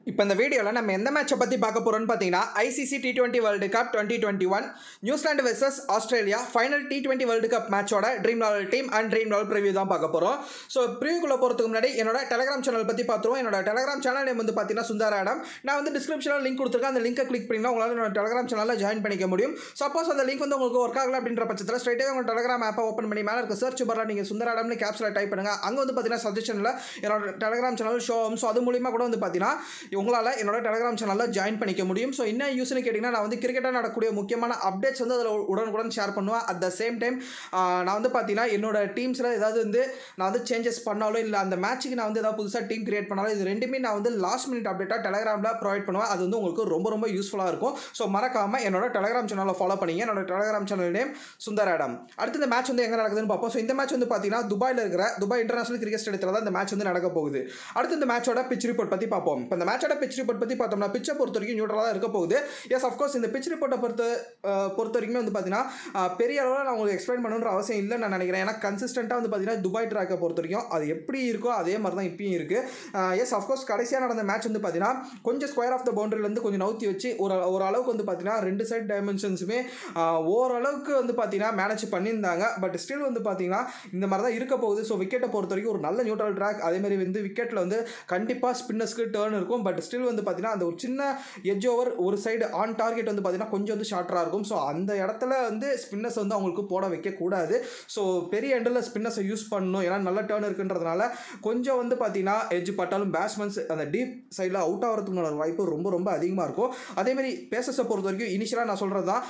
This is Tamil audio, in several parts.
இப்போ இந்த வீடியோவில் நம்ம எந்த மேட்சை பற்றி பார்க்க போகிறோம்னு பார்த்தீங்கன்னா ICC T twenty world cup twenty twenty one New Zealand versus Australia final T twenty world cup மேட்சோட dream level team and dream level preview தான் பார்க்க போகிறோம் ஸோ ப்ரிவியூக்குள்ளே போகிறதுக்கு முன்னாடி என்னோட டெலிகிராம் சேனல் பற்றி பார்த்துருவோம் என்னோட டெலிகிராம் சேனல் நேம் வந்து பார்த்தீங்கன்னா சுந்தர ஆடம் நான் வந்து டிஸ்கிரிப்ஷனில் லிங்க் கொடுத்துருக்கேன் அந்த லிங்கை கிளிக் பண்ணிங்கன்னா உங்களால் என்னோட டெலிகிராம் சேனலில் ஜாயின் பண்ணிக்க முடியும் சப்போஸ் அந்த லிங்க் வந்து உங்களுக்கு ஒர்க் ஆகல அப்படின்ற பட்சத்தில் ஸ்ட்ரைட்டாக உங்கள் டெலிகிராம் ஆப்பை ஓப்பன் பண்ணி மேலே இருக்க சர்ச் பாரில் நீங்கள் சுந்தர ஆடம்னு கேப்ஸில் டைப் பண்ணுங்கள் அங்கே வந்து பார்த்தீங்கன்னா சஜஷனில் என்னோட டெலிகிராம் சேனல் ஷோ ஸோ அது மூலிமா கூட வந்து பார்த்தீங்கன்னா உங்களால் என்னோட டெலிகிராம் சேனலில் ஜாயின் பண்ணிக்க முடியும் ஸோ என்ன யூஸ்னு கேட்டிங்கன்னா நான் வந்து கிரிக்கெட்டாக நடக்கக்கூடிய முக்கியமான அப்டேட்ஸ் வந்து அதில் உடனுக்குடன் ஷேர் பண்ணுவேன் அட் த சேம் டைம் நான் வந்து பார்த்தீங்கன்னா என்னோட டீம்ஸில் ஏதாவது வந்து நான் வந்து சேஞ்சஸ் பண்ணாலும் இல்லை அந்த மேட்ச்சுக்கு நான் வந்து ஏதாவது புதுசாக டீம் கிரியேட் பண்ணாலும் இது ரெண்டுமே நான் வந்து லாஸ்ட் மினிட் அப்டேட்டாக டெலிகிராமில் ப்ரொவைட் பண்ணுவேன் அது வந்து உங்களுக்கு ரொம்ப ரொம்ப யூஸ்ஃபுல்லாக இருக்கும் ஸோ மறக்காமல் என்னோட டெலிகிராம் சேனலை ஃபாலோ பண்ணிங்க என்னோட Telegram channel name Sundar Adam அடுத்து இந்த மேட்ச் வந்து எங்கே நடக்குதுன்னு பார்ப்போம் ஸோ இந்த மேட்ச் வந்து பார்த்தீங்கன்னா துபாயில் இருக்கிற துபாய் இன்டர்நேஷனல் கிரிக்கெட் ஸ்டேடியத்தில் தான் இந்த மேட்ச் வந்து நடக்க போகுது அடுத்து இந்த மேட்சோட பிச் ரிப்போர்ட் பற்றி பார்ப்போம் இப்போ இந்த மேட்சோட பிச் ரிப்போர்ட் பற்றி பார்த்தோம்னா பிச்சை பொறுத்த வரைக்கும் நியூட்ரலாக தான் இருக்க போகுது எஸ் அஃப்கோர்ஸ் இந்த பிச் ரிப்போர்ட்டை பொறுத்த அஹ், பொறுத்த வரைக்குமே வந்து பார்த்தீங்கன்னா அஹ், பெரிய அளவில் நான் உங்களுக்கு எக்ஸ்பிளைன் பண்ணணுன்ற அவசியம் இல்லை நான் நினைக்கிறேன் ஏன்னா கன்சிஸ்டண்ட்டாக வந்து பார்த்தீங்கன்னா துபாய் ட்ராக்கை பொறுத்த வரைக்கும் அது எப்படி இருக்கோ அதே மாதிரி தான் இப்பயும் இருக்குது எஸ் அஃப்கோர்ஸ் கடைசியாக நடந்த மேட்ச் வந்து பார்த்தீங்கன்னா கொஞ்சம் ஸ்கொயர் ஆஃப் த பவுண்டரிலேருந்து கொஞ்சம் நவுத்தி வச்சு ஒரு ஒரு அளவுக்கு வந்து பார்த்தீங்கன்னா ரெண்டு சைட் டைமென்ஷன்ஸுமே ஓரளவுக்கு வந்து பார்த்தீங்கன்னா மேனேஜ் பண்ணியிருந்தாங்க பட் ஸ்டில் வந்து பார்த்தீங்கன்னா இந்த மாதிரி தான் இருக்க போகுது ஸோ விக்கெட்டை பொறுத்த வரைக்கும் ஒரு நல்ல நியூட்ரல் ட்ராக் அதேமாதிரி வந்து விக்கெட்டில் வந்து கண்டிப்பாக ஸ்பின்னர்ஸ்க்கு டேர்ன் இருக்கும் பட் ஸ்டில் வந்து பார்த்தீங்கன்னா அந்த ஒரு சின்ன எட்ஜ் ஓவர் ஒரு சைடு ஆன் டார்கெட் வந்து பார்த்தீங்கன்னா கொஞ்சம் வந்து ஷார்ட்டராக இருக்கும் ஸோ அந்த இடத்துல வந்து ஸ்பின்னர்ஸ் வந்து அவங்களுக்கு போட வைக்கக்கூடாது ஸோ பெரிய எண்டில் ஸ்பின்னர்ஸை யூஸ் பண்ணணும் ஏன்னா நல்ல டேர்ன் இருக்குன்றதுனால கொஞ்சம் வந்து பார்த்தீங்கன்னா எட்ஜ் பட்டாலும் பேட்ஸ்மேன்ஸ் அந்த டீப் சைடில் அவுட் ஆகிறதுக்கான வாய்ப்பு ரொம்ப ரொம்ப அதிகமாக இருக்கும் அதேமாதிரி பேசஸை பொறுத்த வரைக்கும் இனிஷியலாக நான் சொல்கிறது தான்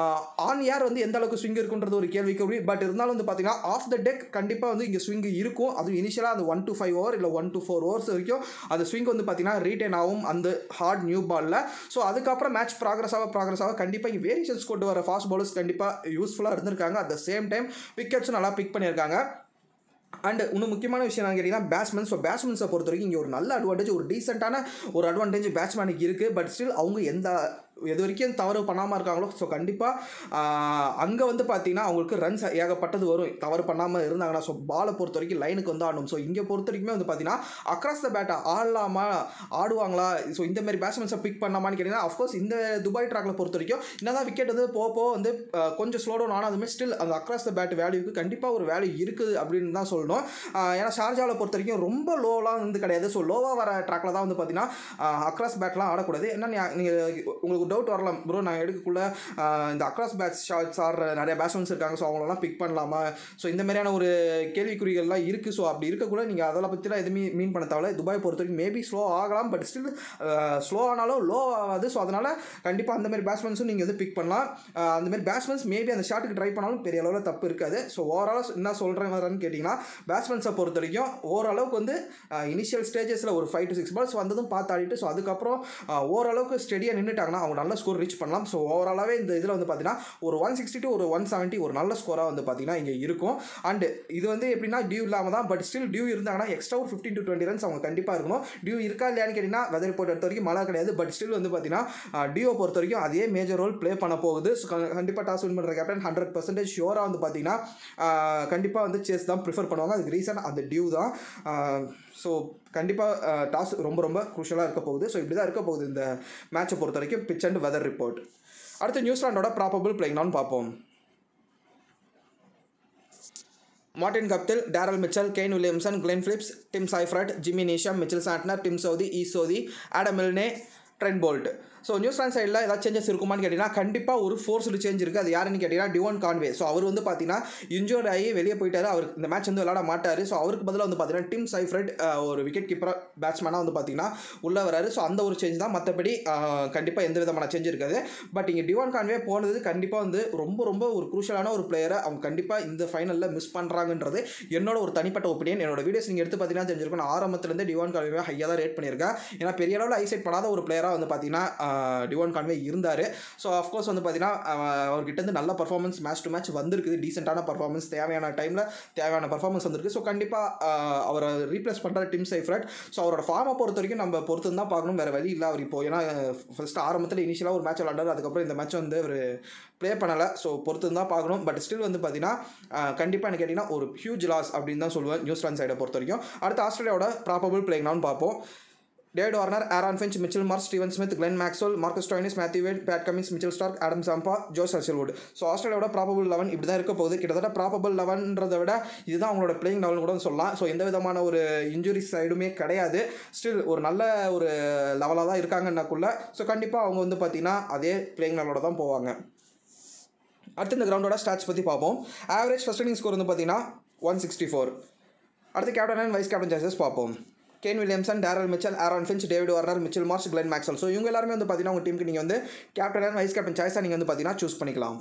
ஆன் ஏர் வந்து எந்த அளவுக்கு ஸ்விங் இருக்குன்றது ஒரு கேள்விக்குறி பட் இருந்தாலும் வந்து பார்த்தீங்கன்னா ஆஃப் த டெக் கண்டிப்பாக வந்து இங்கே ஸ்விங் இருக்கும் அதுவும் இனிஷியலாக அந்த ஒன் டு ஃபைவ் ஓவர் இல்லை ஒன் டு ஃபோர் ஓவர்ஸ் வரைக்கும் அந்த ஸ்விங் வந்து பார்த்தீங்கன்னா ரீட்டைன் ஆகும் அந்த ஹார்ட் நியூ பாலில் ஸோ அதுக்கப்புறம் மேட்ச் ப்ராக்ரஸ் ஆக ப்ராக்ரஸ் ஆக கண்டிப்பாக இங்கே வேரியேஷன்ஸ் கொண்டு வர ஃபாஸ்ட் பாலர்ஸ் கண்டிப்பாக யூஸ்ஃபுல்லாக இருந்திருக்காங்க அட் த சேம் டைம் விக்கெட்ஸும் நல்லா பிக் பண்ணியிருக்காங்க அண்ட் இன்னும் முக்கியமான விஷயம் நான் கேட்டிங்கன்னா பேட்ஸ்மேன் ஸோ பேட்ஸ்மேன்ஸை பொறுத்த வரைக்கும் இங்கே ஒரு நல்ல அட்வான்டேஜ் ஒரு டீசெண்டான ஒரு அட்வான்டேஜ் பேட்ஸ்மேனுக்கு இருக்குது பட் ஸ்டில் அவங்க எந்த எது வரைக்கும் தவறு பண்ணாமல் இருக்காங்களோ ஸோ கண்டிப்பாக அங்கே வந்து பார்த்தீங்கன்னா அவங்களுக்கு ரன்ஸ் ஏகப்பட்டது வரும் தவறு பண்ணாமல் இருந்தாங்கன்னா ஸோ பாலை பொறுத்த வரைக்கும் லைனுக்கு வந்து ஆடணும் ஸோ இங்கே பொறுத்த வரைக்குமே வந்து பார்த்தீங்கன்னா அக்ராஸ் த பேட்டை ஆடலாமா ஆடுவாங்களா ஸோ இந்த மாதிரி பேட்ஸ்மேன்ஸை பிக் பண்ணலாமான்னு கேட்டிங்கன்னா அஃப்கோர்ஸ் இந்த துபாய் ட்ராக்ல பொறுத்த வரைக்கும் என்னதான் விக்கெட் வந்து போக போக வந்து அஹ், கொஞ்சம் ஸ்லோ டவுன் ஆனாலுமே ஸ்டில் அந்த அக்ராஸ் த பேட் வேல்யூக்கு கண்டிப்பாக ஒரு வேல்யூ இருக்குது அப்படின்னு தான் சொல்லணும் அஹ், ஏன்னா ஷார்ஜாவில் பொறுத்த வரைக்கும் ரொம்ப லோலாம் வந்து கிடையாது ஸோ லோவாக வர ட்ராக்ல தான் வந்து பார்த்தீங்கன்னா அக்ராஸ் பேட்லாம் ஆடக்கூடாது என்ன நீங்கள் உங்களுக்கு டவுட் வரலாம் ப்ரோ நான் எடுக்கக்குள்ள அஹ், இந்த அக்ராஸ் பேட்ஸ் ஷார்ட்ஸ் ஆடுற நிறைய பேட்ஸ்மேன்ஸ் இருக்காங்க ஸோ அவங்களெல்லாம் பிக் பண்ணலாமா ஸோ இந்த மாதிரியான ஒரு கேள்விக்குறிகள்லாம் இருக்குது ஸோ அப்படி இருக்கக்கூட நீங்கள் அதெல்லாம் பற்றிலாம் எதுவுமே மீன் பண்ண தேவையில்ல துபாய் பொறுத்த வரைக்கும் மேபி ஸ்லோ ஆகலாம் பட் ஸ்டில் ஸ்லோ ஆனாலும் லோ ஆகாது ஸோ அதனால் கண்டிப்பாக அந்த மாதிரி பேட்ஸ்மேன்ஸும் நீங்கள் வந்து பிக் பண்ணலாம் அஹ், அந்த மாதிரி பேட்ஸ்மேன்ஸ் மேபி அந்த ஷாட்டுக்கு ட்ரை பண்ணாலும் பெரிய அளவில் தப்பு இருக்காது ஸோ ஓவரால் என்ன சொல்கிறேன் வரேன்னு கேட்டிங்கன்னா பேட்ஸ்மேன்ஸை பொறுத்த வரைக்கும் ஓரளவுக்கு வந்து இனிஷியல் ஸ்டேஜஸில் ஒரு ஃபைவ் டு சிக்ஸ் பால்ஸ் வந்ததும் பார்த்து ஆடிட்டு ஸோ அதுக்கப்புறம் அஹ், ஓரளவுக்கு ஸ்டெடியாக நின்றுட்டாங்கன்னா அவங்க நல்ல ஸ்கோர் ரீச் பண்ணலாம் ஸோ ஓவராலாகவே இந்த இதில் வந்து பார்த்தீங்கன்னா ஒரு ஒன் சிக்ஸ்டி டு ஒரு ஒன் செவன்ட்டி ஒரு நல்ல ஸ்கோராக வந்து பார்த்தீங்கன்னா இங்கே இருக்கும் அண்ட் இது வந்து எப்படின்னா டியூ இல்லாமல் தான் பட் ஸ்டில் டியூ இருந்தாங்கன்னா எக்ஸ்ட்ரா ஒரு ஃபிஃப்டின் டு டுவெண்ட்டி ரன்ஸ் அவங்க கண்டிப்பாக இருக்கணும் டியூ இருக்கா இல்லையான்னு கேட்டிங்கன்னா வெதர் ரிப்போர்ட் எடுத்த வரைக்கும் மழை கிடையாது பட் ஸ்டில் வந்து பார்த்தீங்கன்னா டியூ பொறுத்த வரைக்கும் அதே மேஜர் ரோல் ப்ளே பண்ண போகுது ஸோ கண்டிப்பாக டாஸ் வின் பண்ணுற கேப்டன் ஹண்ட்ரட் பர்சன்டேஜ் ஷியோராக வந்து பார்த்தீங்கன்னா கண்டிப்பாக வந்து சேஸ் தான் ப்ரிஃபர் பண்ணுவாங்க அதுக்கு ரீசன் அந்த டியூ தான் ஸோ கண்டிப்பாக டாஸ் ரொம்ப ரொம்ப குரூஷலாக இருக்க போகுது ஸோ இப்படி தான் இருக்க போகுது இந்த மேட்சை பொறுத்த வரைக்கும் பிச் அண்ட் வெதர் ரிப்போர்ட் அடுத்து நியூசிலாண்டோட ப்ராபபிள் பிளேயிங் பார்ப்போம் Martin Guptill Daryl Mitchell gain Williamson Glenn Philips dim Seifert Jimmy நேஷம் Mitchell Santner dim Saudi ஈ சோதி Adam Milne Trent Boult so New Zealand சைடில் ஏதாவது சேஞ்சஸ் இருக்குமான்னு கேட்டிங்கன்னா கண்டிப்பாக ஒரு ஃபோர்ஸ்டு சேஞ்ச் இருக்குது அது யாருன்னு கேட்டிங்கன்னா டிவோன் கான்வே ஸோ அவர் வந்து பார்த்தீங்கன்னா இன்ஜோர்ட் ஆகி வெளியே போயிட்டாரு அவர் இந்த மேட்ச் வந்து விளாட மாட்டார் ஸோ அவருக்கு பதிலாக வந்து பார்த்தீங்கன்னா டிம் சைஃப்ரட் ஒரு விக்கெட் கீப்பராக பேட்ஸ்மேனாக வந்து பார்த்தீங்கன்னா உள்ளே வராரு ஸோ அந்த ஒரு சேஞ்ச் தான் மற்றபடி கண்டிப்பாக எந்த விதமான சேஞ்ச் இருக்காது பட் இங்கே டிவான் கான்வே போனது கண்டிப்பாக வந்து ரொம்ப ரொம்ப ஒரு குரூஷலான ஒரு பிளேயரை அவங்க கண்டிப்பாக இந்த ஃபைனலில் மிஸ் பண்ணுறாங்கன்றது என்னோட ஒரு தனிப்பட்ட ஒப்பீனியன் என்னோட வீடியோஸ் நீங்கள் எடுத்து பார்த்தீங்கன்னா தெரிஞ்சிருக்கும் நான் ஆரம்பத்துலேருந்து டிவான் கான்வே ஹையாக தான் ரேட் பண்ணியிருக்கேன் ஏன்னா பெரிய அளவில் ஐசைட் பண்ணாத ஒரு பிளேயராக வந்து பார்த்தீங்கன்னா டிவான் கான்வே இருந்தார் ஸோ அஃப்கோர்ஸ் வந்து பார்த்தீங்கன்னா அவர்கிட்ட இருந்து நல்ல பர்ஃபார்மன்ஸ் மேட்ச் டு மேட்ச் வந்திருக்குது டீசெண்டான பர்ஃபார்மன்ஸ் தேவையான டைமில் தேவையான பர்ஃபார்மன்ஸ் வந்திருக்கு ஸோ கண்டிப்பாக அவரை ரீப்ளேஸ் பண்ணுற டிம் சைஃப்ரட் ஸோ அவரோட ஃபார்மை பொறுத்த வரைக்கும் நம்ம பொறுத்து தான் பார்க்கணும் வேறு வழி இல்லை அவர் இப்போ ஏன்னா ஃபஸ்ட்டு ஆரம்பத்தில் இனிஷியலாக ஒரு மேட்ச் விளாண்டாரு அதுக்கப்புறம் இந்த மேட்ச் வந்து அவர் ப்ளே பண்ணலை ஸோ பொறுத்து தான் பார்க்கணும் பட் ஸ்டில் வந்து பார்த்தீங்கன்னா கண்டிப்பாக எனக்கு கேட்டிங்கன்னா ஒரு ஹியூஜ் லாஸ் அப்படின்னு தான் சொல்லுவேன் நியூசிலாந்து சைடை பொறுத்த வரைக்கும் அடுத்து ஆஸ்திரேலியாவோட ப்ராபபிள் பிளேயிங்னான்னு பார்ப்போம் David Warner Aaron Finch Mitchell Marsh Steven Smith Glenn Maxwell Marcus Stoinis Matthew Wade Pat Cummins Mitchell Starc Adam Zampa Josh Hazlewood so ஆஸ்திரேலியாவோட ப்ராபபிள் லெவன் இப்படி தான் இருக்க போகுது கிட்டத்தட்ட ப்ராபபிள் லெவன்றதை விட இதுதான் அவங்களோட பிளேயிங் லெவல் கூட சொல்லலாம் ஸோ எந்த விதமான ஒரு இன்ஜுரி சைடுமே கிடையாது ஸ்டில் ஒரு நல்ல ஒரு லெவலாக தான் இருக்காங்கன்னாக்குள்ள ஸோ கண்டிப்பாக அவங்க வந்து பார்த்தீங்கன்னா அதே பிளேயிங் லெவலோட தான் போவாங்க அடுத்து இந்த கிரவுண்டோட ஸ்டாட்ச் பற்றி பார்ப்போம் ஆவரேஜ் ஃபர்ஸ்ட் இன்னிங் ஸ்கோர் வந்து பார்த்தீங்கன்னா ஒன் சிக்ஸ்டி ஃபோர் அடுத்து captain and vice captain charges பார்ப்போம் Kane Williamson Daryl Mitchell Aaron Finch David Warner Mitchell Marsh Glenn Maxwell so இவங்க எல்லாருமே வந்து பார்த்தீங்கன்னா உங்கள் டீமுக்கு நீங்கள் வந்து கேப்டன் அண்ட் வைஸ் கேப்டன் சாய்ஸாக நீங்கள் வந்து பார்த்தீங்கன்னா சூஸ் பண்ணிக்கலாம்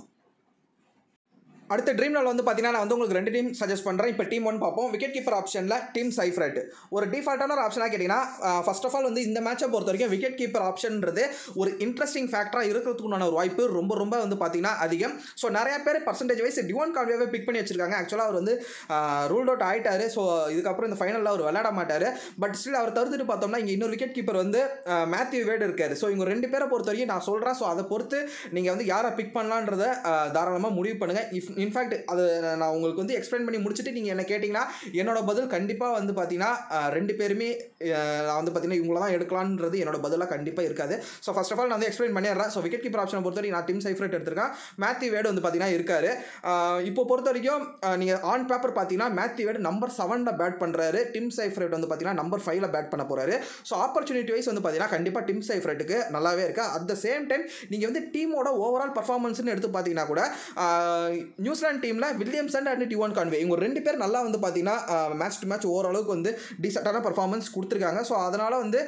அடுத்த ட்ரீம் நாள் வந்து பார்த்தீங்கன்னா நான் வந்து உங்களுக்கு ரெண்டு டீம் சஜஸ்ட் பண்ணுறேன் இப்போ டீம் ஒன் பார்ப்போம் விக்கெட் கீப்பர் ஆப்ஷனில் டீம் சைஃப்ரெட் ஒரு டிஃபால்ட்டான ஒரு ஆப்ஷனாக கேட்டிங்கன்னா ஃபர்ஸ்ட் ஆஃப் ஆல் வந்து இந்த மேட்சை பொறுத்த வரைக்கும் விக்கெட் கீப்பர் ஆப்ஷன்றது ஒரு இன்ட்ரெஸ்டிங் ஃபேக்டராக இருக்கிறதுக்குண்டான ஒரு வாய்ப்பு ரொம்ப ரொம்ப வந்து பார்த்தீங்கன்னா அதிகம் ஸோ நிறைய பேர் பர்சன்டேஜ் வைஸ் டிவான் கான்வேவே பிக் பண்ணி வச்சிருக்காங்க ஆக்சுவலாக அவர் வந்து ரூல்ட் அவுட் ஆயிட்டாரு ஸோ இதுக்கப்புறம் இந்த ஃபைனலில் அவர் விளையாட மாட்டார் பட் ஸ்டில் அவர் தவிர்த்துட்டு பார்த்தோம்னா இங்கே இன்னொரு விக்கெட் கீப்பர் வந்து மேத்யூ வேட் இருக்காரு ஸோ இவங்க ரெண்டு பேரை பொறுத்த வரைக்கும் நான் சொல்கிறேன் ஸோ அதை பொறுத்து நீங்கள் வந்து யாரை பிக் பண்ணலான்றத தாராளமாக முடிவு பண்ணுங்கள் இஃப் இன்ஃபேக்ட் அது நான் உங்களுக்கு வந்து எக்ஸ்பிளைன் பண்ணி முடிச்சுட்டு நீங்கள் என்ன கேட்டிங்கன்னா என்னோட பதில் கண்டிப்பாக வந்து பார்த்தீங்கன்னா ரெண்டு பேருமே நான் வந்து பார்த்தீங்கன்னா இவங்கள தான் எடுக்கலான்றது என்னோட பதிலாக கண்டிப்பாக இருக்காது ஸோ ஃபர்ஸ்ட் ஆஃப் ஆல் நான் வந்து எக்ஸ்பிளைன் பண்ணிடுறேன் ஸோ விக்கெட் கீப்பர் ஆப்ஷனை பொறுத்த வரைக்கும் நான் டீம் சைஃப்ரேட் எடுத்திருக்கேன் மேத்யூ வேடு வந்து பார்த்தீங்கன்னா இருக்காரு இப்போ பொறுத்த வரைக்கும் நீங்கள் ஆன் பேப்பர் பார்த்தீங்கன்னா மேத்யூ வேடு நம்பர் செவனில் பேட் பண்ணுறாரு டிம் சைஃப்ரேட் வந்து பார்த்தீங்கன்னா நம்பர் ஃபைவ்ல பேட் பண்ண போகிறாரு ஸோ ஆப்பர்ச்சுனிட்டி வைஸ் வந்து பார்த்தீங்கன்னா கண்டிப்பாக டிம் சைஃப்ரேட்டுக்கு நல்லாவே இருக்கு அட் த சேம் டைம் நீங்கள் வந்து டீமோட ஓவரால் பர்ஃபார்மன்ஸ்னு எடுத்து பார்த்தீங்கன்னா கூட நியூசிலாந்து டீமில் வில்லியம்சன் அண்ட் டிவான் கான்வே இவங்க ரெண்டு பேர் நல்லா வந்து பார்த்தீங்கன்னா மேட்ச் டு மேட்ச் ஓரளவுக்கு வந்து டீசெண்டான பர்ஃபார்மன்ஸ் கொடுத்துருக்காங்க ஸோ அதனால் வந்து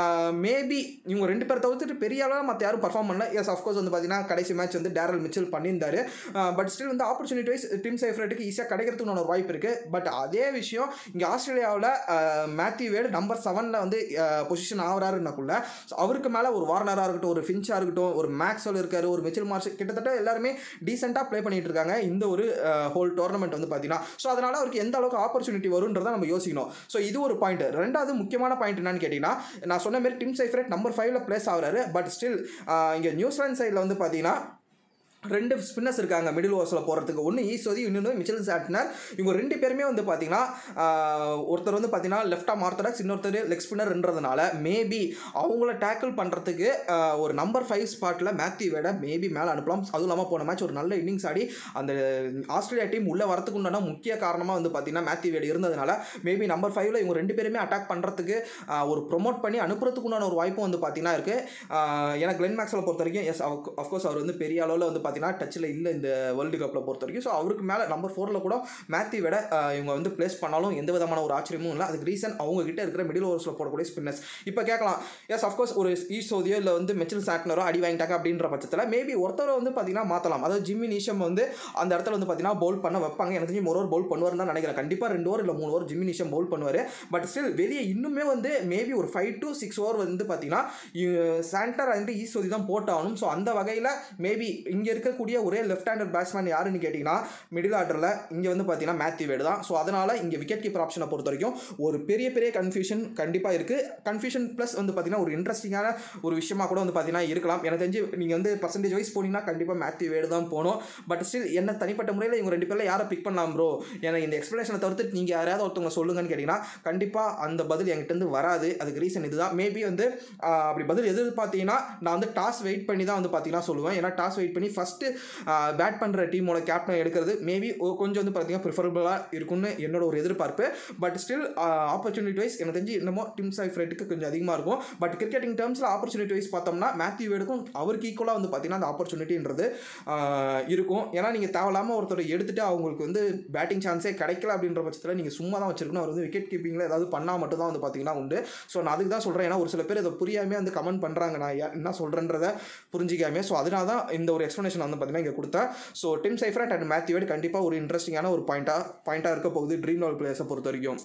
மேபி இவங்க ரெண்டு பேர் தவிர்த்துட்டு பெரிய அளவில் மற்ற யாரும் பர்ஃபார்ம் பண்ணல எஸ் அஃப்கோர்ஸ் வந்து பார்த்தீங்கன்னா கடைசி மேட்ச் வந்து டேரல் மிச்சல் பண்ணியிருந்தாரு பட் ஸ்டில் வந்து ஆப்பர்ச்சுனிட்டி வைஸ் டீம் சைஃப்ரேட்டுக்கு ஈஸியாக கிடைக்கிறதுக்கு ஒரு வாய்ப்பு இருக்குது பட் அதே விஷயம் இங்கே ஆஸ்திரேலியாவில் மேத்யூ வேடு நம்பர் செவனில் வந்து பொசிஷன் ஆகிறாருன்னாக்குள்ள ஸோ அவருக்கு மேலே ஒரு வார்னராக இருக்கட்டும் ஒரு ஃபின்ச்சாக இருக்கட்டும் ஒரு மேக்ஸல் இருக்காரு ஒரு மிச்சில் மார்ஸ் கிட்டத்தட்ட எல்லாருமே டீசெண்டாக ப்ளே பண்ணிட்டு இருக்காங்க இந்த ஒரு ஹோல் டோர்னமெண்ட் வந்து பார்த்தீங்கன்னா ஸோ அதனால் அவருக்கு எந்த அளவுக்கு ஆப்பர்ச்சுனிட்டி வரும்ன்றதை நம்ம யோசிக்கணும் ஸோ இது ஒரு பாயிண்ட் ரெண்டாவது முக்கியமான பாயிண்ட் என்னன்னு கேட்டிங்கன்னா நான் சொன்ன மாதிரி டிம் சைஃப்ரேட் நம்பர் ஃபைவ்ல பிளேஸ் ஆகிறாரு பட் ஸ்டில் இங்கே நியூசிலாந்து சைடில் வந்து பார்த்தீங்கன்னா ரெண்டு ஸ்பின்னர்ஸ் இருக்காங்க மிடில் ஓவர்ஸில் போகிறதுக்கு ஒன்று ஈஸ்வதி இன்னொன்று மிச்சல் சாட்னர் இவங்க ரெண்டு பேருமே வந்து பார்த்தீங்கன்னா ஒருத்தர் வந்து பார்த்தீங்கன்னா லெஃப்ட் ஆம் ஆர்த்தடாக்ஸ் இன்னொருத்தர் லெக் ஸ்பின்னர்ன்றதுனால மேபி அவங்கள டேக்கிள் பண்ணுறதுக்கு ஒரு நம்பர் ஃபைவ் ஸ்பாட்டில் மேத்யூ வேட மேபி மேலே அனுப்பலாம் அதுவும் இல்லாமல் போன மேட்ச் ஒரு நல்ல இன்னிங்ஸ் ஆடி அந்த ஆஸ்திரேலியா டீம் உள்ளே வரத்துக்கு உண்டான முக்கிய காரணமாக வந்து பார்த்தீங்கன்னா மேத்யூ வேடு இருந்ததுனால மேபி நம்பர் ஃபைவ்ல இவங்க ரெண்டு பேருமே அட்டாக் பண்ணுறதுக்கு ஒரு ப்ரொமோட் பண்ணி அனுப்புறதுக்கு உண்டான ஒரு வாய்ப்பும் வந்து பார்த்தீங்கன்னா இருக்குது ஏன்னா கிளென் மேக்ஸில் பொறுத்த வரைக்கும் எஸ் அஃப்கோர்ஸ் அவர் வந்து பெரிய அளவில் வந்து பார்த்தீங்கன்னா டச்சில் இல்லை இந்த வேர்ல்டு கப்பில் பொறுத்த வரைக்கும் ஸோ அவருக்கு மேலே நம்பர் ஃபோரில் கூட மேத்யூ விட இவங்க வந்து பிளேஸ் பண்ணாலும் எந்த விதமான ஒரு ஆச்சரியமும் இல்லை அதுக்கு ரீசன் அவங்க கிட்ட இருக்கிற மிடில் ஓவர்ஸில் போடக்கூடிய ஸ்பின்னர்ஸ் இப்போ கேட்கலாம் எஸ் அஃப்கோர்ஸ் ஒரு ஈஸ்வதியோ இல்லை வந்து மெச்சில் சாட்னரோ அடி வாங்கிட்டாங்க அப்படின்ற பட்சத்தில் மேபி ஒருத்தரை வந்து பார்த்தீங்கன்னா மாற்றலாம் அதாவது ஜிம்மி நீஷம் வந்து அந்த இடத்துல வந்து பார்த்தீங்கன்னா பவுல் பண்ண வைப்பாங்க எனக்கு தெரிஞ்சு ஒரு ஓவர் பவுல் பண்ணுவார்னு தான் நினைக்கிறேன் கண்டிப்பாக ரெண்டு ஓவர் இல்லை மூணு ஓவர் ஜிம்மி நீஷம் பவுல் பண்ணுவார் பட் ஸ்டில் வெளியே இன்னுமே வந்து மேபி ஒரு ஃபைவ் டு சிக்ஸ் ஓவர் வந்து பார்த்தீங்கன்னா சாண்டர் வந்து ஈஸ்வதி தான் போட்டாகணும் ஸோ அந்த வகையில் மேபி இங்கே இருக்கக்கூடிய ஒரே லெஃப்ட் ஹேண்டர் பேட்ஸ்மேன் யாருன்னு கேட்டிங்கன்னா மிடில் ஆர்டரில் இங்கே வந்து பார்த்தீங்கன்னா மேத்யூ வேடு தான் ஸோ அதனால் இங்கே விக்கெட் கீப்பர் ஆப்ஷனை பொறுத்த வரைக்கும் ஒரு பெரிய பெரிய கன்ஃபியூஷன் கண்டிப்பாக இருக்குது கன்ஃபியூஷன் ப்ளஸ் வந்து பார்த்தீங்கன்னா ஒரு இன்ட்ரெஸ்டிங்கான ஒரு விஷயமா கூட வந்து பார்த்தீங்கன்னா இருக்கலாம் எனக்கு தெரிஞ்சு நீங்கள் வந்து பர்சன்டேஜ் வைஸ் போனீங்கன்னா கண்டிப்பாக மேத்யூ வேடு தான் போகணும் பட் ஸ்டில் என்ன தனிப்பட்ட முறையில் இவங்க ரெண்டு பேரில் யாரை பிக் பண்ணலாம் ப்ரோ எனக்கு இந்த எக்ஸ்பிளேஷனை தவிர்த்து நீங்கள் யாராவது ஒருத்தவங்க சொல்லுங்கன்னு கேட்டிங்கன்னா கண்டிப்பாக அந்த பதில் என்கிட்ட வராது அதுக்கு ரீசன் இதுதான் மேபி வந்து அப்படி பதில் எது பார்த்தீங்கன்னா நான் வந்து டாஸ் வெயிட் பண்ணி தான் வந்து பார்த்தீங்கன்னா சொல்லுவேன் ஏன்னா டாஸ் வெயிட் பண்ணி ஃபஸ்ட்டு பேட் பண்ணுற டீமோட கேப்டன் எடுக்கிறது மேபி கொஞ்சம் வந்து பார்த்தீங்கன்னா ப்ரிஃபரபுளாக இருக்கும்னு என்னோட ஒரு எதிர்பார்ப்பு பட் ஸ்டில் ஆப்பர்ச்சுனிட்டி வைஸ் எனக்கு தெரிஞ்சு இன்னமும் டீம் சைஃப் ரேட்டுக்கு கொஞ்சம் அதிகமாக இருக்கும் பட் கிரிக்கெட்டிங் டேர்ம்ஸில் ஆப்பர்ச்சுனிட்டி வைஸ் பார்த்தோம்னா மேத்யூ வேடுக்கும் அவருக்கு ஈக்குவலாக வந்து பார்த்தீங்கன்னா அந்த ஆப்பர்ச்சுனிட்டின்றது இருக்கும் ஏன்னா நீங்கள் தேவையில்லாமல் ஒருத்தர் எடுத்துகிட்டு அவங்களுக்கு வந்து பேட்டிங் சான்ஸே கிடைக்கல அப்படின்ற பட்சத்தில் நீங்கள் சும்மா தான் வச்சிருக்கணும் அவர் வந்து விக்கெட் கீப்பிங்கில் ஏதாவது பண்ணால் மட்டும் தான் வந்து பார்த்தீங்கன்னா உண்டு ஸோ நான் அதுக்கு தான் சொல்கிறேன் ஏன்னா ஒரு சில பேர் இதை புரியாமே வந்து கமெண்ட் பண்ணுறாங்க நான் என்ன சொல்கிறேன்றதை புரிஞ்சிக்காமே ஸோ அதனால தான் இந்த ஒரு எக்ஸ்ப்ளனேஷன் வந்து பார்த்தீங்கன்னா இங்கே கொடுத்தேன் so Tim Seifert and Matthew Wade கண்டிப்பாக ஒரு இன்ட்ரெஸ்டிங்கான ஒரு பாயிண்ட்டாக பாயிண்ட்டாக இருக்க போகுது ட்ரீம் லெவல் பிளேயர்ஸை பொறுத்த வரைக்கும்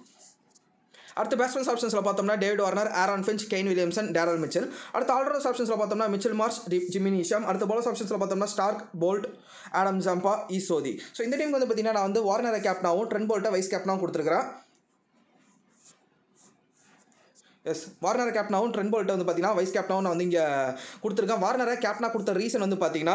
அடுத்த பேட்ஸ்மேன்ஸ் ஆப்ஷன்ஸில் பார்த்தோம்னா David Warner Aaron Finch Kane Williamson Daryl Mitchell அடுத்த ஆல்ரவுண்டர்ஸ் ஆப்ஷன்ஸில் பார்த்தோம்னா மிச்சல் மார்ஸ் ஜிம்மி நிஷாம் அடுத்த பாலர்ஸ் ஆப்ஷன்ஸில் பார்த்தோம்னா Starc Boult Adam Zampa Ish Sodhi so இந்த டீமுக்கு வந்து பார்த்தீங்கன்னா நான் வந்து வார்னரை கேப்டனாகவும் ட்ரென் போல்ட்டை வைஸ் கேப்டனாகவும் கொடுத்துருக்கிறேன் எஸ் வார்னர் கேப்டனாகவும் ட்ரென் போல்ட்டை வந்து பார்த்தீங்கன்னா வைஸ் கேப்டனாகவும் நான் வந்து இங்கே கொடுத்துருக்கேன் வார்னரை கேப்டனாக கொடுத்த ரீசன் வந்து பார்த்தீங்கன்னா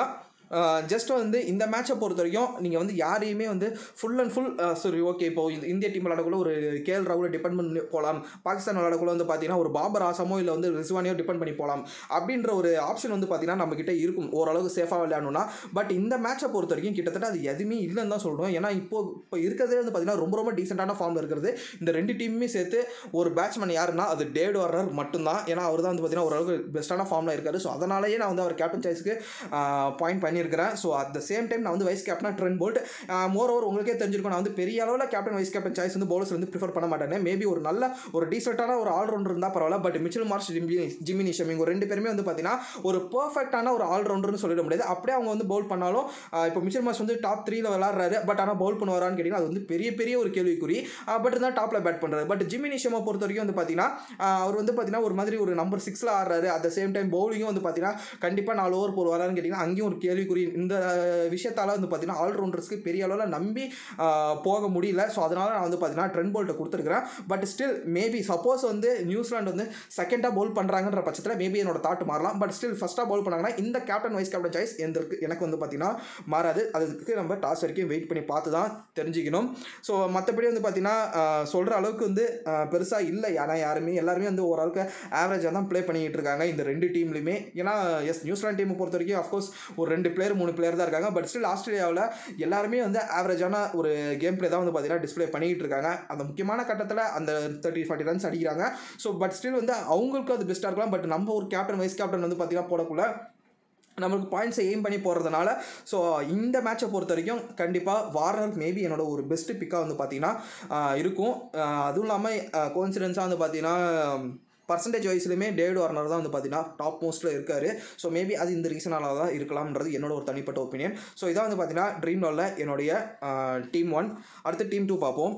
ஜஸ்ட் வந்து இந்த மேட்சை பொறுத்த வரைக்கும் நீங்கள் வந்து யாரையுமே வந்து ஃபுல் அண்ட் ஃபுல் சரி ஓகே இப்போ இந்த இந்திய டீம் விளாடக்குள்ள ஒரு கேஎல் ராகுல டிபெண்ட் பண்ணி போகலாம் பாகிஸ்தான் விளாடக்குள்ள வந்து பார்த்தீங்கன்னா ஒரு பாபர் ஆசமோ இல்லை வந்து ரிஸ்வானியோ டிபெண்ட் பண்ணி போகலாம் அப்படின்ற ஒரு ஆப்ஷன் வந்து பார்த்தீங்கன்னா நம்மக்கிட்ட இருக்கும் ஓரளவுக்கு சேஃபாக விளையாடணும்னா பட் இந்த மேட்சை பொறுத்த வரைக்கும் கிட்டத்தட்ட அது எதுவுமே இல்லைன்னு தான் சொல்கிறோம் ஏன்னா இப்போ இப்போ இருக்கிறதே வந்து பார்த்தீங்கன்னா ரொம்ப ரொம்ப டீசெண்டான ஃபார்மில் இருக்கிறது இந்த ரெண்டு டீமுமே சேர்த்து ஒரு பேட்ஸ்மேன் யாருன்னா அது டேவிட் வார்னர் மட்டும்தான் ஏன்னா அவர் தான் வந்து பார்த்தீங்கன்னா ஓரளவுக்கு பெஸ்ட்டான ஃபார்மில் இருக்காரு ஸோ அதனாலேயே நான் வந்து அவர் கேப்டன் சாய்ஸ்க்கு பாயிண்ட் பண்ணியிருக்கிறேன் so at the same time நான் வந்து வைஸ் கேப்டனாக ட்ரெண்ட் போல்ட் மோர் ஓவர் உங்களுக்கே தெரிஞ்சிருக்கும் நான் வந்து பெரிய அளவில் கேப்டன் வைஸ் கேப்டன் சாய்ஸ் வந்து பவுலர்ஸ் வந்து ப்ரிஃபர் பண்ண மாட்டேன் மேபி ஒரு நல்ல ஒரு டீசெண்டான ஒரு ஆல்ரவுண்டர் இருந்தால் பரவாயில்ல பட் மிச்சில் மார்ச் ஜிம்மி ஜிமினி ஷமி இவங்க ரெண்டு பேருமே வந்து பார்த்தீங்கன்னா ஒரு பர்ஃபெக்டான ஒரு ஆல்ரவுண்டர்னு சொல்லிட முடியாது அப்படியே அவங்க வந்து பவுல் பண்ணாலும் ஆஹ் இப்போ மிச்சில் மார்ச் வந்து டாப் த்ரீல விளாட்றாரு பட் ஆனால் பவுல் பண்ணுவாரான்னு கேட்டிங்கன்னா அது வந்து பெரிய பெரிய ஒரு கேள்விக்குறி பட் இருந்தால் டாப்பில் பேட் பண்ணுறாரு பட் ஜிம்மி நிஷமை பொறுத்த வரைக்கும் வந்து பார்த்தீங்கன்னா ஆஹ் அவர் வந்து பார்த்தீங்கன்னா ஒரு மாதிரி ஒரு நம்பர் சிக்ஸில் ஆடுறாரு அட் த சேம் டைம் பவுலிங்கும் வந்து பார்த்தீங்கன்னா கண்டிப்பாக நாலு ஓவர் போர் வரான்னு கேட்டிங்கன்னா அங்கேயும் ஒரு கேள்விக்குறி இந்த விஷயத்தால் வந்து பார்த்தீங்கன்னா ஆல்ரவுண்டர்ஸ்க்கு பெரிய அளவில் நம்பி ஆஹ் போக முடியல ஸோ அதனால் நான் வந்து பார்த்தீங்கன்னா ட்ரெண்ட் போல்ட்டை கொடுத்துருக்கிறேன் பட் ஸ்டில் மேபி சப்போஸ் வந்து நியூசிலாந்து வந்து செகண்டாக பவுல் பண்ணுறாங்கன்ற பட்சத்தில் மேபி என்னோட தாட் மாறலாம் பட் ஸ்டில் ஃபஸ்ட்டாக பவுல் பண்ணாங்கன்னா இந்த கேப்டன் வைஸ் கேப்டன் சாய்ஸ் எந்த எனக்கு வந்து பார்த்தீங்கன்னா மாறாது அதுக்கு நம்ம டாஸ் வரைக்கும் வெயிட் பண்ணி பார்த்து தான் தெரிஞ்சுக்கணும் ஸோ மற்றபடி வந்து பார்த்தீங்கன்னா சொல்கிற அளவுக்கு வந்து பெருசாக இல்லை ஆனால் யாருமே எல்லாருமே வந்து ஓரளவுக்கு ஆவரேஜாக தான் ப்ளே பண்ணிக்கிட்டு இருக்காங்க இந்த ரெண்டு டீம்லையுமே ஏன்னா எஸ் நியூசிலாந்து டீமை பொறுத்த வரைக்கும் அஃப்கோர்ஸ் ஒரு ரெண்டு பிளேயர் மூணு பிளேயர் தான் இருக்காங்க பட் ஸ்டில் ஆஸ்திரேலியாவில் எல்லாருமே வந்து ஆவரேஜான ஒரு கேம் பிளே தான் வந்து பார்த்தீங்கன்னா டிஸ்ப்ளே பண்ணிக்கிட்டு இருக்காங்க அந்த முக்கியமான கட்டத்தில் அந்த தேர்ட்டி ஃபார்ட்டி ரன்ஸ் அடிக்கிறாங்க ஸோ பட் ஸ்டில் வந்து அவங்களுக்கு அது பெஸ்ட்டாக இருக்கலாம் பட் நம்ம ஒரு கேப்டன் வைஸ் கேப்டன் வந்து பார்த்தீங்கன்னா போடக்குள்ள நம்மளுக்கு பாயிண்ட்ஸை எய்ம் பண்ணி போகிறதுனால ஸோ இந்த மேட்சை பொறுத்த வரைக்கும் கண்டிப்பாக வார்னர் மேபி என்னோட ஒரு பெஸ்ட்டு பிக்காக வந்து பார்த்தீங்கன்னா ஆஹ் இருக்கும் ஆஹ் அதுவும் இல்லாமல் கோயின்சிடென்ஸாக வந்து பார்த்தீங்கன்னா பர்சன்டேஜ் வைஸ்லையுமே டேவிட் வார்னர் தான் வந்து பார்த்தீங்கன்னா டாப் மோஸ்ட்டில் இருக்கார் ஸோ மேபி அது இந்த ரீசனால தான் இருக்கலாம்ன்றது என்னோட ஒரு தனிப்பட்ட ஒப்பீனியன் ஸோ இதான் வந்து பார்த்தீங்கன்னா ட்ரீம் லாலில் என்னுடைய டீம் ஒன் அடுத்து டீம் டூ பார்ப்போம்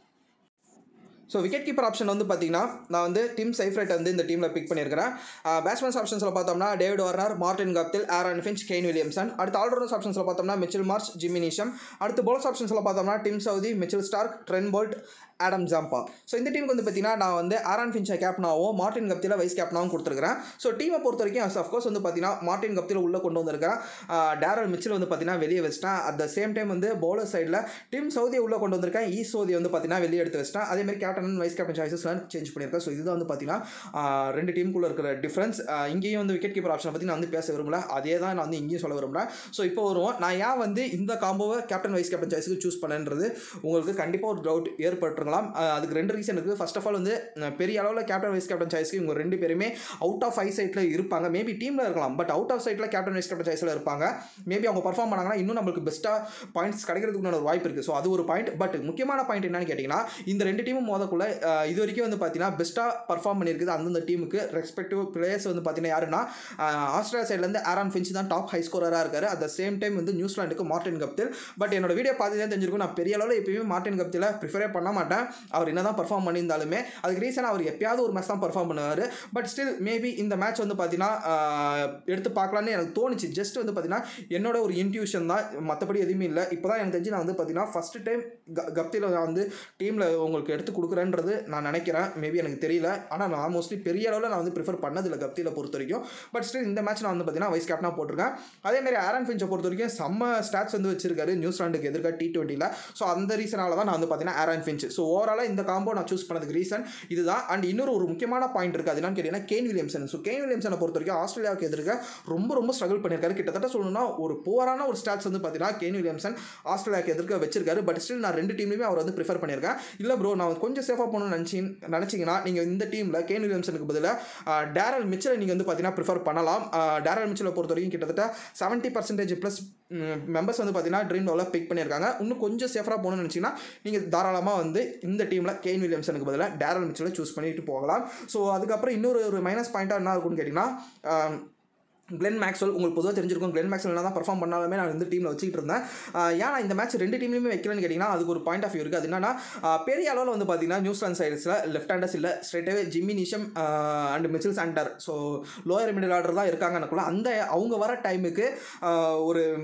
ஸோ விக்கெட் கீப்பர் ஆப்ஷன் வந்து பார்த்தீங்கன்னா நான் வந்து டிம் சைஃப்ரைட் வந்து இந்த டீமில் பிக் பண்ணியிருக்கிறேன் பேட்ஸ்மேன்ஸ் ஆப்ஷன்ஸில் பார்த்தோம்னா David Warner Martin Guptill Aaron Finch Kane Williamson அடுத்து ஆல்ரவுண்டர்ஸ் ஆப்ஷன்ஸில் பார்த்தோம்னா மிச்சில் மார்ச் ஜிம்மி நிஷம் அடுத்து பவுலர்ஸ் ஆப்ஷன்ஸில் பார்த்தோம்னா Tim Southee Mitchell Starc Trent Boult Adam Zampa so இந்த டீமுக்கு வந்து பார்த்தீங்கன்னா நான் வந்து ஆரான் ஃபின்ச்சை கேப்டனாகவும் மார்டின் கப்தியில் வைஸ் கேப்டனாகவும் கொடுத்துருக்கிறேன் ஸோ டீமை பொறுத்த வரைக்கும் அஃப்கோர்ஸ் வந்து பார்த்தீங்கன்னா மார்டின் கப்தியில் உள்ளே கொண்டு வந்திருக்கேன் டேரல் மிச்சில் வந்து பார்த்தீங்கன்னா வெளியே வச்சிட்டேன் அட் த சேம் டைம் வந்து பவுலர் சைடில் டீம் சவுதியை உள்ளே கொண்டு வந்திருக்கேன் ஈ சவுதியை வந்து பார்த்தீங்கன்னா வெளியே எடுத்து வச்சிட்டேன் அதேமாதிரி கேப்டன் வைஸ் கேப்டன் சாய்ஸஸ்லாம் சேஞ்ச் பண்ணியிருக்கேன் ஸோ இதுதான் வந்து பார்த்தீங்கன்னா ஆஹ் ரெண்டு டீமுக்குள்ள இருக்கிற டிஃப்ரென்ஸ் இங்கேயும் வந்து விக்கெட் கீப்பர் ஆப்ஷனை பற்றி நான் வந்து பேச விரும்பல அதே தான் நான் வந்து இங்கேயும் சொல்ல விரும்புகிறேன் ஸோ இப்போ வருவோம் நான் ஏன் வந்து இந்த காம்போவை கேப்டன் வைஸ் கேப்டன் சாய்ஸுக்கு சூஸ் பண்ணேன்றது உங்களுக்கு கண்டிப்பாக ஒரு டவுட் ஏற்பட்டுருக்கலாம் ஆஹ் அதுக்கு ரெண்டு ரீசன் இருக்குது ஃபர்ஸ்ட் ஆஃப் ஆல் வந்து அஹ் பெரிய அளவில் கேப்டன் வைஸ் கேப்டன் சாய்ஸ்க்கு இவங்க ரெண்டு பேருமே அவுட் ஆஃப் ஐ சைட்டில் இருப்பாங்க மேபி டீமில் இருக்கலாம் பட் அவுட் ஆஃப் சைட்டில் கேப்டன் வைஸ் கேப்டன் சாய்ஸில் இருப்பாங்க மேபி அவங்க பர்ஃபார்ம் பண்ணாங்கன்னா இன்னும் நம்மளுக்கு பெஸ்ட்டாக பாயிண்ட்ஸ் கிடைக்கிறதுக்கு ஒரு வாய்ப்பு இருக்குது ஸோ அது ஒரு பாயிண்ட் பட் முக்கியமான பாயிண்ட் என்னன்னு கேட்டிங்கன்னா இந்த ரெண்டு டீமும் மோதக்குள்ள அஹ் இது வரைக்கும் வந்து பார்த்தீங்கன்னா பெஸ்ட்டாக பர்ஃபார்ம் பண்ணியிருக்குது அந்தந்த டீமுக்கு ரெஸ்பெக்டிவ் பிளேயர்ஸ் வந்து பார்த்தீங்கன்னா யாருன்னா அஹ் ஆஸ்திரேலியா சைட்லேருந்து ஆரான் ஃபின்ச் தான் டாப் ஹை ஸ்கோரராக இருக்காரு அட் த சேம் டைம் வந்து நியூசிலாண்டுக்கு மார்டின் கப்தில் பட் என்னோட வீடியோ பார்த்து தான் தெரிஞ்சிருக்கும் நான் பெரிய அளவில் எப்பயுமே மார்டின் கப்தில் ப்ரிஃபரே பண்ண மாட்டேன் அவர் என்ன தான் பர்ஃபார்ம் பண்ணியிருந்தாலுமே அதுக்கு ரீசன் அவர் எப்பயாவது ஒரு மேட்ச் தான் பர்ஃபார்ம் பண்ணுவார் பட் ஸ்டில் மேபி இந்த மேட்ச் வந்து பார்த்தீங்கன்னா ஆஹ், எடுத்து பார்க்கலான்னு எனக்கு தோணுச்சு ஜஸ்ட் வந்து பார்த்தீங்கன்னா என்னோட ஒரு இன்ட்யூஷன் தான் மற்றபடி எதுவுமே இல்லை இப்போ தான் எனக்கு தெரிஞ்சு நான் வந்து பார்த்தீங்கன்னா ஃபஸ்ட்டு டைம் கப்தியில் நான் வந்து டீமில் உங்களுக்கு எடுத்து கொடுக்குறேன்றது நான் நினைக்கிறேன் மேபி எனக்கு தெரியல ஆனால் நான் மோஸ்ட்லி பெரிய அளவில் நான் வந்து ப்ரிஃபர் பண்ணதில்லை கப்தியில் பொறுத்த வரைக்கும் பட் ஸ்டில் இந்த மேட்ச் நான் வந்து பார்த்தீங்கன்னா வைஸ் கேப்டனாக போட்டிருக்கேன் அதேமாதிரி ஆரன் ஃபின்ச்சை பொறுத்த வரைக்கும் செம்ம ஸ்டாட்ஸ் வந்து வச்சிருக்காரு நியூசிலாண்டுக்கு எதிர்க்க டி டுவெண்ட்டியில் ஸோ அந்த ரீசனால தான் நான் வந்து பார்த்தீங்கன்னா ஆரன் ஃபின்ச் ஸோ ஓவராலாக இந்த காம்போ நான் சூஸ் பண்ணதுக்கு ரீசன் இதுதான் அண்ட் இன்னொரு ஒரு முக்கியமான பாயிண்ட் இருக்குது அது என்னன்னு கேட்டிங்கன்னா கேன் வில்லியம்சன் ஸோ கேன் வில்லியம்சனை பொறுத்த வரைக்கும் ஆஸ்திரேலியாவுக்கு எதிர்க்க ரொம்ப ரொம்ப ஸ்ட்ரகிள் பண்ணியிருக்காரு கிட்டத்தட்ட சொல்லணும்னா ஒரு போரான ஒரு ஸ்டாட்ஸ் வந்து பார்த்தீங்கன்னா கேன் வில்லியம்சன் ஆஸ்திரேலியாவுக்கு எதிர்க்க வச்சிருக்காரு பட் ஸ்டில் நான் ரெண்டு டீம்லையுமே அவர் வந்து ப்ரிஃபர் பண்ணியிருக்கேன் இல்லை ப்ரோ நான் கொஞ்சம் சேஃபாக போகணும்னு நினச்சி நினச்சிங்கன்னா நீங்கள் இந்த டீமில் கேன் வில்லியம்சனுக்கு பதிலாக டேரல் மிச்சலை நீங்கள் வந்து பார்த்தீங்கன்னா ப்ரிஃபர் பண்ணலாம் டேரல் மிச்சலை பொறுத்த வரைக்கும் கிட்டத்தட்ட செவன்ட்டி பர்சன்டேஜ் ப்ளஸ் மெம்பர்ஸ் வந்து பார்த்தீங்கன்னா ட்ரீம் லெவலில் பிக் பண்ணியிருக்காங்க இன்னும் கொஞ்சம் சேஃபாக போகணும்னு நினச்சிங்கன்னா நீங்கள் தாராளமாக வந்து இந்த டீமில் கேன் வில்லியம்சனுக்கு பதிலாக டேரல் மிச்சலை சூஸ் பண்ணிட்டு போகலாம் ஸோ அதுக்கப்புறம் இன்னொரு ஒரு மைனஸ் பாயிண்ட்டாக என்ன இருக்கும்னு கேட்டிங்கன்னா ஆம், கிளென் மேக்ஸ்வெல் உங்களுக்கு பொதுவாக தெரிஞ்சிருக்கும் கிளென் மேக்ஸ்வெல் என்ன தான் பர்ஃபார்ம் பண்ணாலுமே நான் இந்த டீமில் வச்சுட்டு இருந்தேன் ஆஹ் ஏன் நான் இந்த மேட்ச் ரெண்டு டீம்லையுமே வைக்கலன்னு கேட்டிங்கன்னா அதுக்கு ஒரு பாயிண்ட் ஆஃப் வியூ இருக்குது அது என்னன்னா ஆஹ் பெரிய அளவில் வந்து பார்த்தீங்கன்னா நியூசிலாந்து சைட்ஸில் லெஃப்ட் ஹேண்டர்ஸ் இல்லை ஸ்ட்ரெயிட்டாகவே Jimmy Neesham and Mitchell Santner so lower middle order தான் இருக்காங்க எனக்குள்ள அந்த அவங்க வர டைமுக்கு ஒரு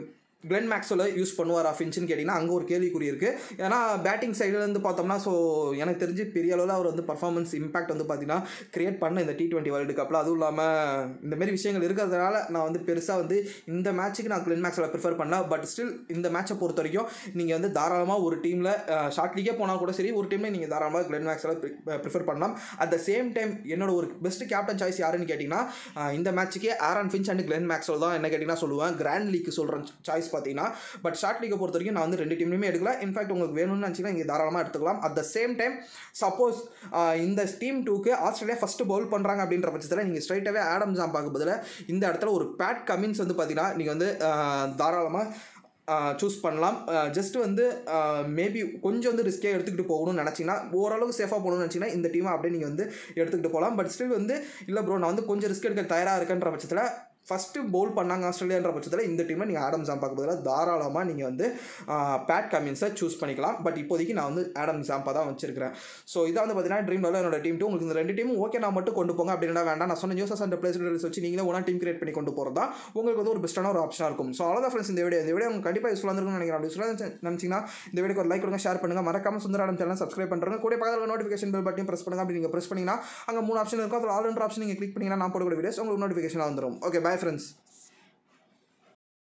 கிளென் மேக்ஸோல யூஸ் பண்ணுவார் ஃபின்ச்னு கேட்டிங்கன்னா அங்கே ஒரு கேள்விக்குறி இருக்குது ஏன்னா பேட்டிங் சைடுலேருந்து பார்த்தோம்னா ஸோ எனக்கு தெரிஞ்சு பெரிய அளவில் அவர் வந்து பர்ஃபார்மன்ஸ் இம்பாக்ட் வந்து பார்த்தீங்கன்னா கிரியேட் பண்ண இந்த டி டுவெண்ட்டி வேர்ல்டு கப்பில் அதுவும் இல்லாமல் இந்த மாதிரி விஷயங்கள் இருக்கிறதுனால நான் வந்து பெருசாக வந்து இந்த மேட்ச்சுக்கு நான் கிளென் மேக்ஸில் ப்ரிஃபர் பண்ணல பட் ஸ்டில் இந்த மேட்சை பொறுத்த வரைக்கும் நீங்கள் வந்து தாராளமாக ஒரு டீமில் ஷார்ட் லீக்கே போனால் கூட சரி ஒரு டீமில் நீங்கள் தாராளமாக கிளென் மேக்ஸில் ப்ரிஃபர் பண்ணலாம் அட் த சேம் டைம் என்னோட ஒரு பெஸ்ட் கேப்டன் சாய்ஸ் யாருன்னு கேட்டிங்கன்னா அஹ் இந்த மேட்ச்சுக்கே Aaron Finch and Glenn Maxwell தான் என்ன கேட்டிங்கன்னா சொல்லுவேன் கிராண்ட் லீக் சொல்கிறேன் சாய்ஸ் பார்த்தீங்கன்னா பட் ஷார்ட் லீக்கை பொறுத்த வரைக்கும் நான் வந்து ரெண்டு டீம்லையுமே எடுக்கல இன்ஃபேக்ட் உங்களுக்கு வேணும்னு நினச்சிங்கன்னா இங்கே தாராளமாக எடுத்துக்கலாம் at the same time suppose இந்த டீம் டூக்கு ஆஸ்திரேலியா ஃபஸ்ட்டு பவுல் பண்ணுறாங்க அப்படின்ற பட்சத்தில் நீங்கள் ஸ்ட்ரைட்டாகவே ஆடம் ஜாம்பாக்கு பதிலாக இந்த இடத்துல ஒரு பேட் கமின்ஸ் வந்து பார்த்தீங்கன்னா நீங்கள் வந்து தாராளமாக சூஸ் பண்ணலாம் ஜஸ்ட் வந்து மேபி கொஞ்சம் வந்து ரிஸ்க்கே எடுத்துக்கிட்டு போகணும்னு நினச்சிங்கன்னா ஓரளவுக்கு சேஃபாக போகணும்னு நினச்சிங்கன்னா இந்த டீமை அப்படியே நீங்கள் வந்து எடுத்துக்கிட்டு போகலாம் பட் ஸ்டில் வந்து இல்லை ப்ரோ நான் வந்து கொஞ்சம் ரிஸ்க் எடுக்க தயாராக இருக்கேன்ற பட்சத்தில் ஃபஸ்ட்டு பவுல் பண்ணாங்க ஆஸ்திரேலியான்ற பட்சத்தில் இந்த டீமில் நீங்கள் ஆடம் ஜாம்பாக்கு பதிலாக தாராளமாக நீங்கள் வந்து பேட் கமின்ஸை சூஸ் பண்ணிக்கலாம் பட் இப்போதைக்கு நான் வந்து ஆடம் ஜாம்பா தான் வச்சிருக்கிறேன் ஸோ இதை வந்து பார்த்தீங்கன்னா ட்ரீம் லெவலில் என்னோட டீம் டூ உங்களுக்கு இந்த ரெண்டு டீமும் ஓகே நான் மட்டும் கொண்டு போங்க அப்படின்னா வேண்டாம் நான் சொன்ன நியூஸஸ் அண்ட் பிளேஸ் வச்சு நீங்களே ஒன்றா டீம் கிரியேட் பண்ணி கொண்டு போகிறதா உங்களுக்கு வந்து ஒரு பெஸ்ட்டான ஒரு ஆப்ஷனாக இருக்கும் ஸோ அவ்வளோதான் ஃப்ரெண்ட்ஸ் இந்த வீடியோ இந்த வீடியோ உங்களுக்கு கண்டிப்பாக யூஸ்ஃபுல்லாக இருக்கும்னு நினைக்கிறேன் யூஸ்ஃபுல்லாக நினச்சிங்கன்னா இந்த வீடியோக்கு ஒரு லைக் கொடுங்க ஷேர் பண்ணுங்கள் மறக்காம சுந்தராடம் சேனல் சப்ஸ்கிரைப் பண்ணுறங்க கூட பக்கத்தில் நோட்டிஃபிகேஷன் பெல் பட்டன் ப்ரெஸ் பண்ணுங்க அப்படி நீங்கள் ப்ரெஸ் பண்ணிங்கன்னா அங்கே மூணு ஆப்ஷன் இருக்கும் அதில் ஆல் ஆப்ஷன் நீங்கள் கிளிக் பண்ணிங்கன்னா நான் போடக்கூடிய வீடியோஸ் உங்களுக்கு நோட்டிஃபிகேஷன் வந்துடும் ஓகே பை ஃப்ரெண்ட்ஸ்